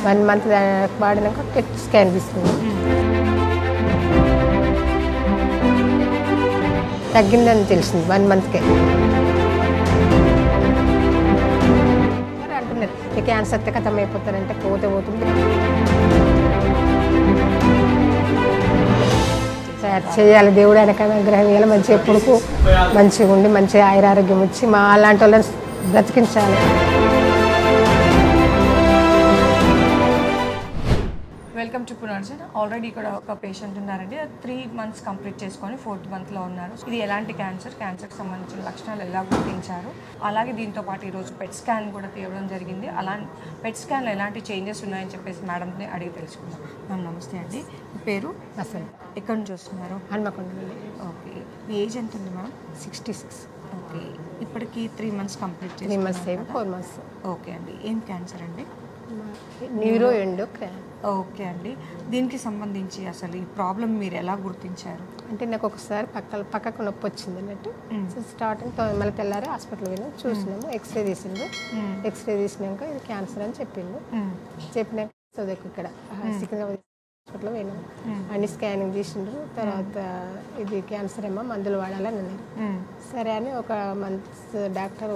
One month వాడినాక PET scan తీసుకున్నాం తగ్గిందని తెలిసింది వన్ మంత్కే అంటున్నారు ఈ క్యాన్సర్ అయితే కథం అయిపోతారంటే పోతే పోతుంది తయారు చేయాలి దేవుడు వెనక గ్రహం వేయాలి మంచిగా ఎప్పుడుకు మంచిగా ఉండి మంచిగా ఆయురారోగ్యం ఇచ్చి మా అలాంటి వాళ్ళని బ్రతికించాలి వెల్కమ్ టు పునర్జన్ ఆల్రెడీ ఇక్కడ ఒక పేషెంట్ ఉన్నారండి త్రీ మంత్స్ కంప్లీట్ చేసుకొని ఫోర్త్ మంత్లో ఉన్నారు ఇది ఎలాంటి క్యాన్సర్ క్యాన్సర్కి సంబంధించిన లక్షణాలు ఎలా గుర్తించారు అలాగే దీంతో పాటు ఈరోజు పెట్ స్కాన్ కూడా తీయడం జరిగింది అలా పెట్ స్కాన్లో ఎలాంటి చేంజెస్ ఉన్నాయని చెప్పేసి మేడంని అడిగి తెలుసుకుందాం మ్యామ్ నమస్తే అండి మీ పేరు అసలు ఎక్కడి నుంచి వస్తున్నారు హన్మకొండ ఓకే మీ ఏజ్ ఎంత ఉంది మ్యామ్ సిక్స్టీ సిక్స్ ఓకే ఇప్పటికి three months complete three months చేసి ఏమో ఫోర్ మంత్స్ ఓకే అండి ఏం క్యాన్సర్ అండి న్యూరో ఎండో ఓకే అండి దీనికి సంబంధించి అసలు ఈ ప్రాబ్లం మీరు ఎలా గుర్తించారు అంటే నాకు ఒకసారి పక్క పక్కకు నొప్పి వచ్చింది అన్నట్టు మ్మ్. సో స్టార్టింగ్ తో- మళ్ళీ తెల్లారి హాస్పిటల్ పోయినాం చూసినాము ఎక్స్రే తీసిండు మ్మ్. ఎక్స్రే తీసినాక ఇది క్యాన్సర్ అని చెప్పిండు మ్మ్. చెప్పినాక చదువుకు ఇక్కడ ఆ, సికింద్రాబాద్ హాస్పిటల్ పోయినాం అన్ని స్కానింగ్ తీసిండ్రు తర్వాత ఇది క్యాన్సర్ ఏమో మందులు వాడాలని అన్నారు మ్మ్. సరే అని ఒక మంత్ డాక్టర్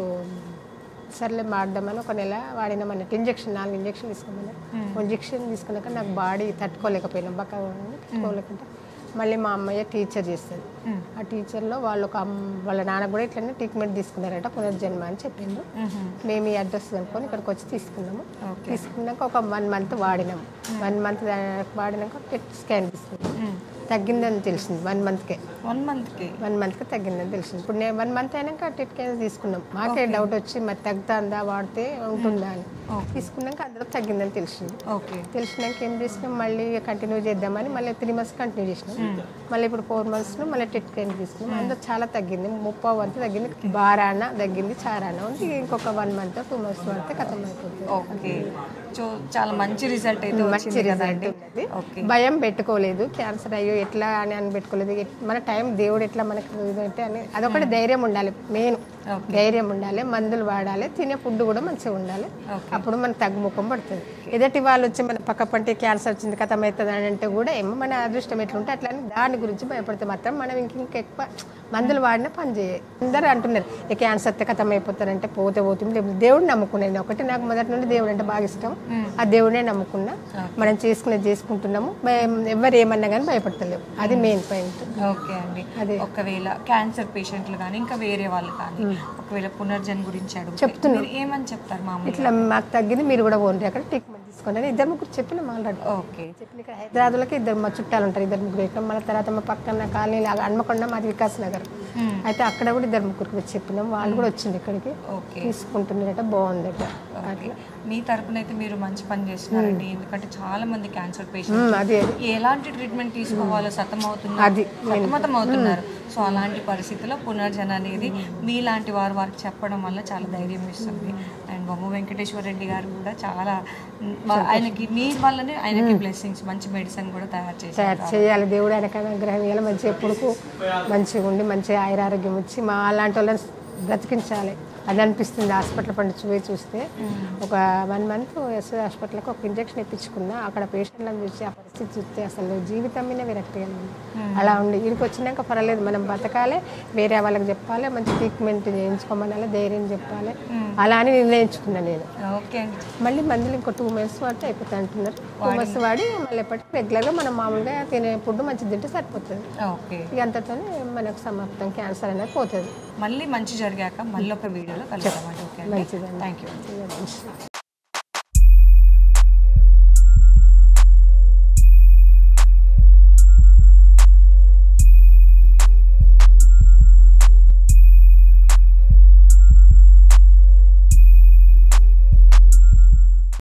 సర్లే వాడదామని ఒక నెల వాడినామన్నట్టు ఇంజక్షన్ నాలుగు ఇంజక్షన్ తీసుకోమని ఇంజక్షన్ తీసుకున్నాక నాకు బాడీ తట్టుకోలేకపోయినా బక్క తట్టుకోలేకుంటే మళ్ళీ మా అమ్మయ్య టీచర్ చేస్తుంది మ్మ్. ఆ టీచర్లో వాళ్ళు ఒక అమ్- వాళ్ళ నాన్న కూడా ఇట్లనే ట్రీట్మెంట్ తీసుకున్నారట పునర్జన్మ అని చెప్పిండు మ్మ్. మేము ఈ అడ్రస్ కనుక్కొని ఇక్కడికి వచ్చి తీసుకున్నాము ఓకే. తీసుకున్నాక ఒక వన్ మంత్ వాడినాము వన్ మంత్ వాడినాక టెట్ స్కాన్ తీసుకున్నాం మ్మ్. తగ్గిందని తెలిసింది వన్ మంత్కే వన్ మంత్కి వన్ మంత్కి తగ్గిందని తెలిసింది ఇప్పుడు నేను వన్ మంత్ అయినాక టెట్ కేర్ తీసుకున్నాం మాకే డౌట్ వచ్చి మరి తగ్గుతుందా వాడితే ఉంటుందా అని ఓకే. తీసుకున్నాక అందులో తగ్గిందని తెలిసింది ఓకే తెలిసినాక ఏం చేసినాం మళ్ళీ కంటిన్యూ చేద్దామని మళ్ళీ త్రీ మంత్స్ కంటిన్యూ చేసినాం మళ్ళీ ఇప్పుడు ఫోర్ మంత్స్లో మళ్ళీ టెట్ కేర్ తీసుకున్నాం అందులో చాలా తగ్గింది ముప్పై వంతు తగ్గింది బారాన తగ్గింది చారాన ఉంది ఇంకొక వన్ మంత్ టూ మంత్స్ పడితే కథం అయిపోతుంది ఓకే సో చాలా మంచి రిజల్ట్ అయితే మంచి వచ్చింది రిజల్ట్ కదండి ఉన్నది ఓకే భయం పెట్టుకోలేదు క్యాన్సర్ అయ్యో ఎట్లా అని అని పెట్టుకోలేదు ఎట్- మన టైం దేవుడు ఎట్లా మనకి ఇదంటే అని అదొకటి ధైర్యం ఉండాలి మెయిన్ ఓకే. ధైర్యం ఉండాలి మందులు వాడాలి తినే ఫుడ్ కూడా మంచిగా ఉండాలి ఓకే. అప్పుడు మన తగ్గుముఖం పడుతుంది ఎదటి వాళ్ళు వచ్చి మన పక్క పంటే క్యాన్సర్ వచ్చింది కథం అవుతుంది అని అంటే కూడా ఏమో మన అదృష్టం ఎట్లుంటే అట్లా అని దాని గురించి భయపడితే మాత్రం మనం ఇంక ఇంకా ఎక్కువ మందులు వాడినా పని చేయాలి అందరూ అంటున్నారు ఈ క్యాన్సర్ వస్తే కథం అయిపోతారంటే పోతే పోతుంది లేకపోతే దేవుడు నమ్ముకున్నాను ఒకటి నాకు మొదటి నుండి దేవుడు అంటే బాగా ఇష్టం ఆ దేవుడే నమ్ముకున్నా మనం చేసుకునేది చేసుకుంటున్నాము భయం- ఎవరు ఏమన్నా కానీ భయపడతలేవు అది మెయిన్ పాయింట్ ఓకే అండి అదే. ఒకవేళ క్యాన్సర్ పేషెంట్లు కానీ ఇంకా వేరే వాళ్ళు కానీ ఒకవేళ పునర్జన్ గురించి అడుగు చెప్తున్నా. మీరు ఏమని చెప్తారు మామూలుగా ఇట్లా మాకు తగ్గింది మీరు కూడా పోండి అక్కడ ట్రీట్మెంట్ తీసుకోండి అని ఇద్దరు ముగ్గురు చెప్పిన ఆల్రెడీ ఓకే చెప్పిన ఇక్కడ హైదరాబాద్లోకి ఇద్దరు మా చుట్టాలు ఉంటారు ఇద్దరు ముగ్గురు ఇక్కడ మళ్ళీ తర్వాత మా పక్కన కాలనీ లాగా హన్మకొండ మాది వికాస్ నగర్ మ్మ్. అయితే అక్కడ కూడా ఇద్దరు ముగ్గురికి వచ్చి చెప్పినాం వాళ్ళు కూడా వచ్చింది ఇక్కడికి ఓకే తీసుకుంటున్నారట బాగుందట ఓకే మీ తరపున అయితే మీరు మంచి పని చేస్తున్నారండి ఎందుకంటే చాలా మంది క్యాన్సర్ పేషెంట్ మ్మ్, అది ఎలాంటి ట్రీట్మెంట్ తీసుకోవాలో సతమవుతున్నారు అది సతమతం అవుతున్నారు సో అలాంటి పరిస్థితుల్లో పునర్జన అనేది మీలాంటి వారు వారికి చెప్పడం వల్ల చాలా ధైర్యం ఇస్తుంది అండ్ బొమ్మ వెంకటేశ్వర రెడ్డి గారు కూడా చాలా మ్, వా- ఆయనకి మీ వల్లనే ఆయనకి బ్లెస్సింగ్స్ మంచి మెడిసిన్ కూడా తయారు చేశారు తయారు చేయాలి దేవుడు వెనక గ్రహం వేయాలి మంచిగా ఎప్పుడుకు మంచిగా ఉండి మంచిగా ఆయురారోగ్యం ఇచ్చి మా అలాంటి వాళ్ళని బ్రతికించాలి అది అనిపిస్తుంది హాస్పిటల్ పండి పోయి చూస్తే ఒక వన్ మంత్ ఎస్ హాస్పిటల్కి ఒక ఇంజక్షన్ ఇప్పించుకున్నా అక్కడ పేషెంట్లను చూసి ఆ పరిస్థితి చూస్తే అసలు జీవితం మీద విరక్తి కలిగింది అలా ఉండి ఇక్కడికి వచ్చినాక పర్వాలేదు మనం బతకాలి వేరే వాళ్ళకి చెప్పాలి మంచి ట్రీట్మెంట్ చేయించుకోమనాలి ధైర్యం చెప్పాలి అలా అని నిర్ణయించుకున్నా నేను ఓకే అండి మళ్ళీ మందులు ఇంకో టూ మంత్స్ వాడితే అయిపోతుంది అంటున్నారు టూ మంత్స్ వాడి మళ్ళీ ఎప్పటికీ రెగ్యులర్గా మనం మామూలుగా తినే ఫుడ్ మంచి తింటే సరిపోతుంది ఓకే ఇక అంతతోనే మనకు సమాప్తం క్యాన్సర్ అనేది పోతుంది మళ్ళీ మంచి జరిగాక మళ్ళీ ఒక వీడియోలో కలుద్దామండి ఓకే అండి మంచిదండి థ్యాంక్ యూ మంచిది.